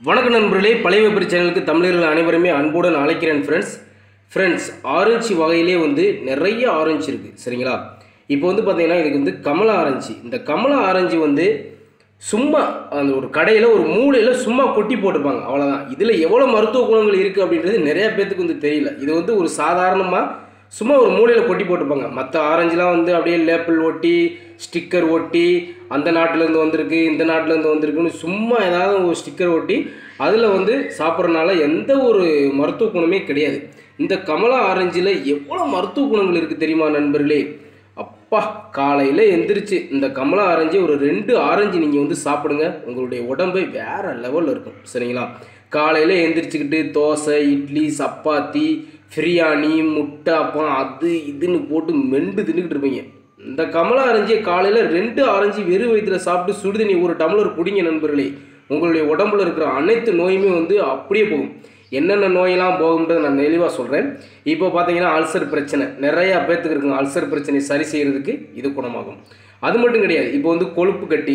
வணக்கம் நண்பர்களே பழைய வெப்பரி சேனலுக்கு தமிழர்கள் அனைவருமே அன்புடன் அழைக்கிறேன் ஃப்ரெண்ட்ஸ் ஃப்ரெண்ட்ஸ் ஆரஞ்சு வகையிலே வந்து நிறைய ஆரஞ்சு இருக்குது சரிங்களா இப்போ வந்து பார்த்தீங்கன்னா இதுக்கு வந்து கமலா ஆரஞ்சு இந்த கமலா ஆரஞ்சு வந்து சும்மா அந்த ஒரு கடையில் ஒரு மூலையில் சும்மா கொட்டி போட்டிருப்பாங்க அவ்வளோதான் இதில் எவ்வளோ மருத்துவ குணங்கள் இருக்குது அப்படின்றது நிறைய பேத்துக்கு வந்து தெரியல இது வந்து ஒரு சாதாரணமாக சும்மா ஒரு மூலையில் கொட்டி போட்டிருப்பாங்க மற்ற ஆரஞ்சுலாம் வந்து அப்படியே லேப்பிள் ஒட்டி ஸ்டிக்கர் ஒட்டி அந்த நாட்டிலேருந்து வந்திருக்கு இந்த நாட்டிலேருந்து வந்திருக்குன்னு சும்மா ஏதாவது ஒரு ஸ்டிக்கர் ஒட்டி அதில் வந்து சாப்பிட்றதுனால எந்த ஒரு மருத்துவ குணமே கிடையாது இந்த கமலா ஆரஞ்சில் எவ்வளோ மருத்துவ குணங்கள் இருக்குது தெரியுமா நண்பர்களே அப்பா காலையில் எந்திரிச்சு இந்த கமலா ஆரஞ்சு ஒரு ரெண்டு ஆரஞ்சு நீங்கள் வந்து சாப்பிடுங்க உங்களுடைய உடம்பு வேற லெவலில் இருக்கும் சரிங்களா காலையில் எந்திரிச்சுக்கிட்டு தோசை இட்லி சப்பாத்தி பிரியாணி முட்டை அப்பம் அது இதுன்னு போட்டு மெண்டு தின்னுக்கிட்டு இருப்பீங்க இந்த கமலா ஆரஞ்சியை காலையில் ரெண்டு ஆரஞ்சு வெறும் வயிற்றில் சாப்பிட்டு சுடுதண்ணி ஒரு டம்ளர் குடிங்க நண்பர்களே உங்களுடைய உடம்புல இருக்கிற அனைத்து நோயுமே வந்து அப்படியே போகும் என்னென்ன நோயெல்லாம் போகும்ன்றது நான் தெளிவாக சொல்கிறேன் இப்போ பார்த்தீங்கன்னா அல்சர் பிரச்சனை நிறையா பேர்த்துக்கு இருக்குங்க அல்சர் பிரச்சனை சரி செய்கிறதுக்கு இது குணமாகும் அது மட்டும் கிடையாது இப்போ வந்து கொழுப்பு கட்டி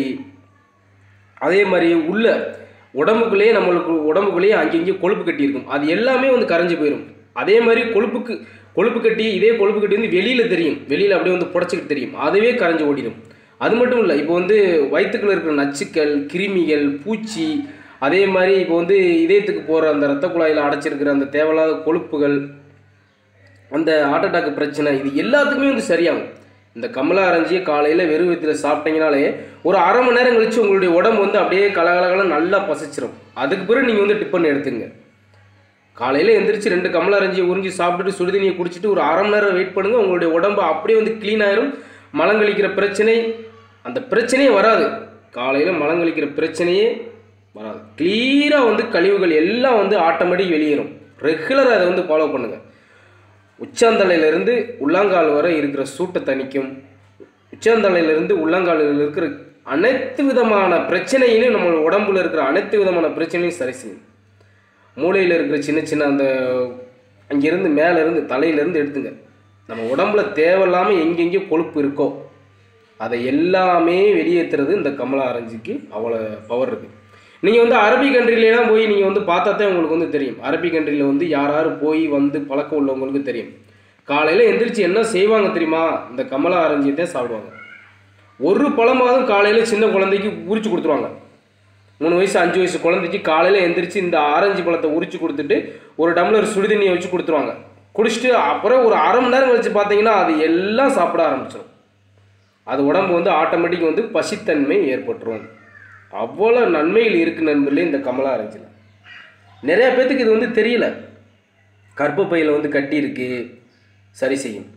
அதே மாதிரி உள்ள உடம்புக்குள்ளேயே நம்மளுக்கு உடம்புக்குள்ளேயே அங்கங்கே கொழுப்பு கட்டி இருக்கும் அது எல்லாமே வந்து கரைஞ்சு போயிடும் அதே மாதிரி கொழுப்புக்கு கொழுப்பு கட்டி இதே கொழுப்பு கட்டி வந்து வெளியில் தெரியும் வெளியில் அப்படியே வந்து புடச்சிக்கிட்டு தெரியும் அதுவே கரைஞ்சு ஓடிடும் அது மட்டும் இல்லை இப்போ வந்து வயிற்றுக்குள்ள இருக்கிற நச்சுக்கள் கிருமிகள் பூச்சி அதே மாதிரி இப்போ வந்து இதயத்துக்கு போகிற அந்த ரத்த குழாயில் அடைச்சிருக்கிற அந்த தேவையில்லாத கொழுப்புகள் அந்த ஹார்ட் அட்டாக் பிரச்சனை இது எல்லாத்துக்குமே வந்து சரியாகும் இந்த கமலா ஆரஞ்சியை காலையில் வெறும் வயிற்றில் சாப்பிட்டீங்கனாலே ஒரு அரை மணி நேரம் கழிச்சு உங்களுடைய உடம்பு வந்து அப்படியே கலகலகல நல்லா பசிச்சிரும் அதுக்கு பிறகு நீங்கள் வந்து டிஃபன் எடுத்துங்க காலையில் எந்திரிச்சு ரெண்டு கமலா ஆரஞ்சியை உறிஞ்சி சாப்பிட்டுட்டு சுடுதண்ணியை குடிச்சிட்டு ஒரு அரை மணி நேரம் வெயிட் பண்ணுங்கள் உங்களுடைய உடம்பு அப்படியே வந்து க்ளீன் ஆயிரும் மலங்கழிக்கிற பிரச்சனை அந்த பிரச்சனையே வராது காலையில் மலங்கழிக்கிற பிரச்சனையே வராது கிளியராக வந்து கழிவுகள் எல்லாம் வந்து ஆட்டோமேட்டிக் வெளியேறும் ரெகுலராக அதை வந்து ஃபாலோ பண்ணுங்கள் உச்சாந்தலையிலிருந்து உள்ளாங்கால் வரை இருக்கிற சூட்டை தணிக்கும் உச்சாந்தலையிலிருந்து உள்ளாங்காலில் இருக்கிற அனைத்து விதமான பிரச்சனையிலும் நம்ம உடம்புல இருக்கிற அனைத்து விதமான பிரச்சனையும் சரி செய்யும் மூளையில் இருக்கிற சின்ன சின்ன அந்த அங்கேருந்து மேலேருந்து தலையிலேருந்து எடுத்துங்க நம்ம உடம்புல தேவையில்லாமல் எங்கெங்கே கொழுப்பு இருக்கோ அதை எல்லாமே வெளியேற்றுறது இந்த கமலா ஆரஞ்சுக்கு அவ்வளோ பவர் இருக்குது நீங்கள் வந்து அரபி கண்ட்ரிலாம் போய் நீங்கள் வந்து பார்த்தா தான் உங்களுக்கு வந்து தெரியும் அரபி கண்ட்ரியில் வந்து யார் யார் போய் வந்து பழக்கம் உள்ளவங்களுக்கு தெரியும் காலையில் எந்திரிச்சு என்ன செய்வாங்க தெரியுமா இந்த கமலா ஆரஞ்சியை தான் சாப்பிடுவாங்க ஒரு பழமாவது காலையில் சின்ன குழந்தைக்கு உரிச்சு கொடுத்துருவாங்க மூணு வயசு அஞ்சு வயசு குழந்தைக்கு காலையில் எந்திரிச்சு இந்த ஆரஞ்சு பழத்தை உரிச்சு கொடுத்துட்டு ஒரு டம்ளர் சுடுதண்ணியை வச்சு கொடுத்துருவாங்க குடிச்சிட்டு அப்புறம் ஒரு அரை மணி நேரம் கழிச்சு பார்த்தீங்கன்னா அது எல்லாம் சாப்பிட ஆரம்பிச்சிடும் அது உடம்பு வந்து ஆட்டோமேட்டிக் வந்து பசித்தன்மை ஏற்பட்டுரும் அவ்வளோ நன்மைகள் இருக்கு நண்பர்களே இந்த கமலா ஆரஞ்சில் நிறைய பேத்துக்கு இது வந்து தெரியல கர்ப்பப்பையில் வந்து கட்டி இருக்கு சரி செய்யும்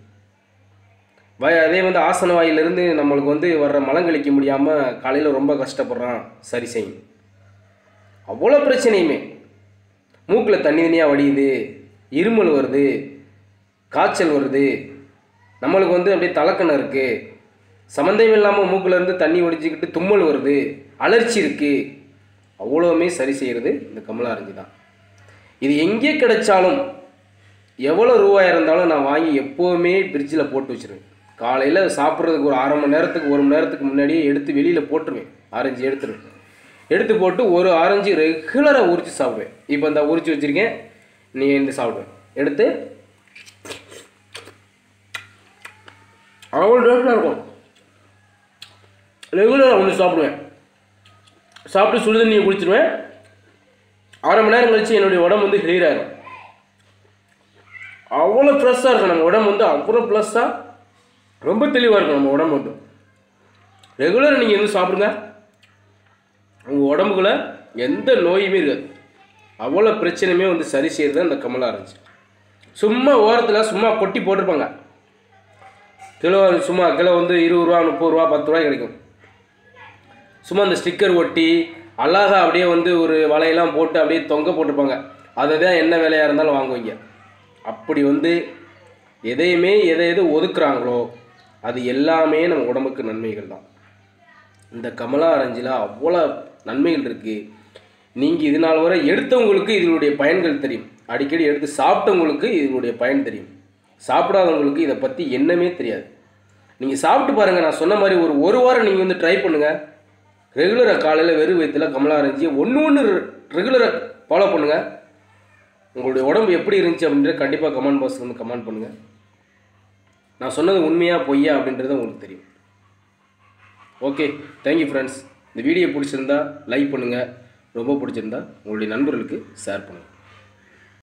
வய அதே வந்து ஆசன வாயிலிருந்து நம்மளுக்கு வந்து வர்ற மலங்கழிக்க முடியாமல் காலையில் ரொம்ப கஷ்டப்படுறான் சரி செய்யும் அவ்வளோ பிரச்சனையுமே மூக்கில் தண்ணி தண்ணியாக வடியுது இருமல் வருது காய்ச்சல் வருது நம்மளுக்கு வந்து அப்படியே தலக்கணம் இருக்குது சம்மந்தம் இல்லாமல் மூக்கில் இருந்து தண்ணி ஒடிச்சிக்கிட்டு தும்மல் வருது அலர்ச்சி இருக்குது அவ்வளோவுமே சரி செய்கிறது இந்த கமலா ஆரஞ்சு தான் இது எங்கே கிடைச்சாலும் எவ்வளோ ரூபாய் இருந்தாலும் நான் வாங்கி எப்போவுமே ஃப்ரிட்ஜில் போட்டு வச்சுருவேன் காலையில் சாப்பிட்றதுக்கு ஒரு அரை மணி நேரத்துக்கு ஒரு மணி நேரத்துக்கு முன்னாடியே எடுத்து வெளியில் போட்டுருவேன் ஆரஞ்சு எடுத்துருவேன் எடுத்து போட்டு ஒரு ஆரஞ்சு ரெகுலராக உரிச்சு சாப்பிடுவேன் இப்போ இந்த உரிச்சு வச்சுருக்கேன் நீ இந்த சாப்பிடுவேன் எடுத்து அவ்வளோ டேஸ்ட்டாக இருக்கும் ரெகுலராக ஒன்று சாப்பிடுவேன் சாப்பிட்டு சுடுதண்ணியை குடிச்சிடுவேன் அரை மணி நேரம் கழிச்சு என்னுடைய உடம்பு வந்து கிளியர் ஆகிடும் அவ்வளோ ஃப்ரெஷ்ஷாக இருக்கும் நம்ம உடம்பு வந்து அவ்வளோ ப்ளஸ்ஸாக ரொம்ப தெளிவாக இருக்கும் நம்ம உடம்பு வந்து ரெகுலராக நீங்கள் வந்து சாப்பிடுங்க உங்கள் உடம்புக்குள்ள எந்த நோயுமே இருக்காது அவ்வளோ பிரச்சனையுமே வந்து சரி செய்கிறது அந்த கமலா ஆரஞ்சு சும்மா ஓரத்தில் சும்மா கொட்டி போட்டிருப்பாங்க கிலோ சும்மா கிலோ வந்து இருபது ரூபா முப்பது ரூபா பத்து ரூபாய் கிடைக்கும் சும்மா அந்த ஸ்டிக்கர் ஒட்டி அழகா அப்படியே வந்து ஒரு வலையெல்லாம் போட்டு அப்படியே தொங்க போட்டிருப்பாங்க அதை தான் என்ன வேலையாக இருந்தாலும் வாங்குவீங்க அப்படி வந்து எதையுமே எதை எது ஒதுக்குறாங்களோ அது எல்லாமே நம்ம உடம்புக்கு நன்மைகள் தான் இந்த கமலா ஆரஞ்சில் அவ்வளோ நன்மைகள் இருக்குது நீங்கள் இது நாள் வரை எடுத்தவங்களுக்கு இதனுடைய பயன்கள் தெரியும் அடிக்கடி எடுத்து சாப்பிட்டவங்களுக்கு இதனுடைய பயன் தெரியும் சாப்பிடாதவங்களுக்கு இதை பற்றி என்னமே தெரியாது நீங்கள் சாப்பிட்டு பாருங்கள் நான் சொன்ன மாதிரி ஒரு ஒரு வாரம் நீங்கள் வந்து ட்ரை பண்ணுங்கள் ரெகுலராக காலையில் வெறும் வயிற்றில் கமலா ஆரஞ்சு ஒன்று ஒன்று ரெகுலராக ஃபாலோ பண்ணுங்கள் உங்களுடைய உடம்பு எப்படி இருந்துச்சு அப்படின்றத கண்டிப்பாக கமெண்ட் பாக்ஸில் வந்து கமெண்ட் பண்ணுங்கள் நான் சொன்னது உண்மையா பொய்யா அப்படின்றது உங்களுக்கு தெரியும் ஓகே தேங்க்யூ ஃப்ரெண்ட்ஸ் இந்த வீடியோ பிடிச்சிருந்தா லைக் பண்ணுங்கள் ரொம்ப பிடிச்சிருந்தா உங்களுடைய நண்பர்களுக்கு ஷேர் பண்ணுங்கள்